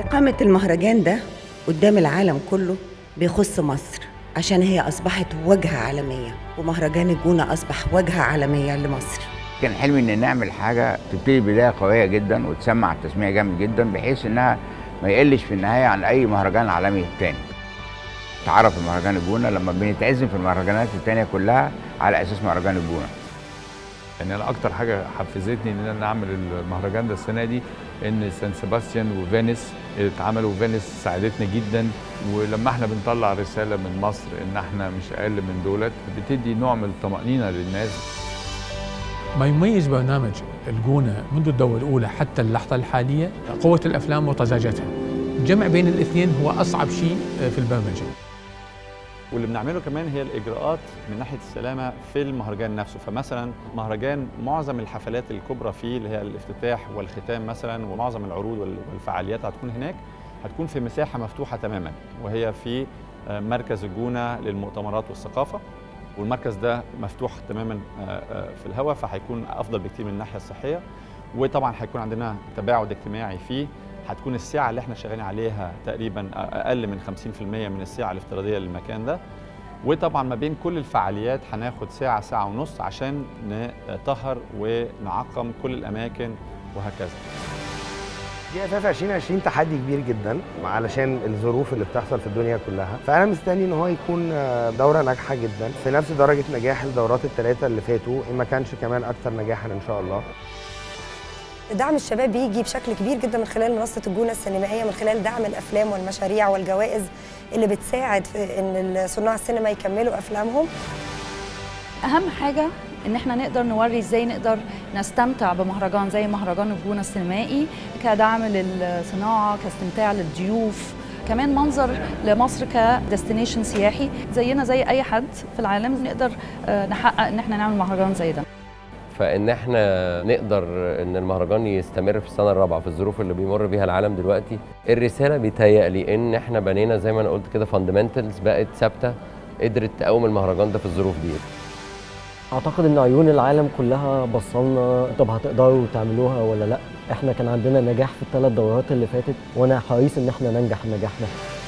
إقامة المهرجان ده قدام العالم كله بيخص مصر عشان هي أصبحت وجهة عالمية ومهرجان الجونة أصبح وجهة عالمية لمصر كان حلمي ان نعمل حاجه تبتدي بدايه قويه جدا وتسمع التسميع جامد جدا بحيث انها ما يقلش في النهايه عن اي مهرجان عالمي تاني. تعرف المهرجان الجونه لما بنتعزم في المهرجانات التانيه كلها على اساس مهرجان الجونه. يعني انا اكتر حاجه حفزتني ان انا اعمل المهرجان ده السنه دي ان سان سيباستيان وفينيس اتعملوا فينيس ساعدتنا جدا ولما احنا بنطلع رساله من مصر ان احنا مش اقل من دولت بتدي نوع من الطمانينه للناس ما يميز برنامج الجونة منذ الدورة الأولى حتى اللحظة الحالية قوة الأفلام وطزاجتها الجمع بين الاثنين هو أصعب شيء في البرمجة واللي بنعمله كمان هي الاجراءات من ناحيه السلامه في المهرجان نفسه فمثلا مهرجان معظم الحفلات الكبرى فيه اللي هي الافتتاح والختام مثلا ومعظم العروض وال- والفعاليات هتكون هناك هتكون في مساحه مفتوحه تماما وهي في آه، مركز الجونه للمؤتمرات والثقافه والمركز ده مفتوح تماما آه، آه، في الهواء فهيكون افضل بكتير من الناحيه الصحيه وطبعا هيكون عندنا تباعد اجتماعي فيه هتكون الساعة اللي احنا شغالين عليها تقريبا أقل من 50% من الساعة الافتراضية للمكان ده وطبعا ما بين كل الفعاليات هناخد ساعة ساعة ونص عشان نطهر ونعقم كل الأماكن وهكذا دي اساس 2020 تحدي كبير جدا علشان الظروف اللي بتحصل في الدنيا كلها فانا مستني ان هو يكون آه، دوره ناجحه جدا في نفس درجه نجاح الدورات الثلاثه اللي فاتوا ان ما كانش كمان اكثر نجاحا ان شاء الله دعم الشباب بيجي بشكل كبير جدا من خلال منصة الجونة السينمائية من خلال دعم الأفلام والمشاريع والجوائز اللي بتساعد في إن صناع السينما يكملوا أفلامهم اهم حاجه ان احنا نقدر نوري ازاي نقدر نستمتع بمهرجان زي مهرجان الجونه السينمائي كدعم للصناعه كاستمتاع للضيوف كمان منظر لمصر كديستنيشن سياحي زينا زي اي حد في العالم نقدر آه، نحقق ان احنا نعمل مهرجان زي ده فان احنا نقدر ان المهرجان يستمر في السنه الرابعه في الظروف اللي بيمر بيها العالم دلوقتي الرساله بيتهيألي ان احنا بنينا زي ما انا قلت كده فاندمنتالز بقت ثابته قدرت تقوم المهرجان ده في الظروف دي اعتقد ان عيون العالم كلها بصلنا طب هتقدروا تعملوها ولا لا احنا كان عندنا نجاح في الثلاث دورات اللي فاتت وانا حريص ان احنا ننجح النجاح ده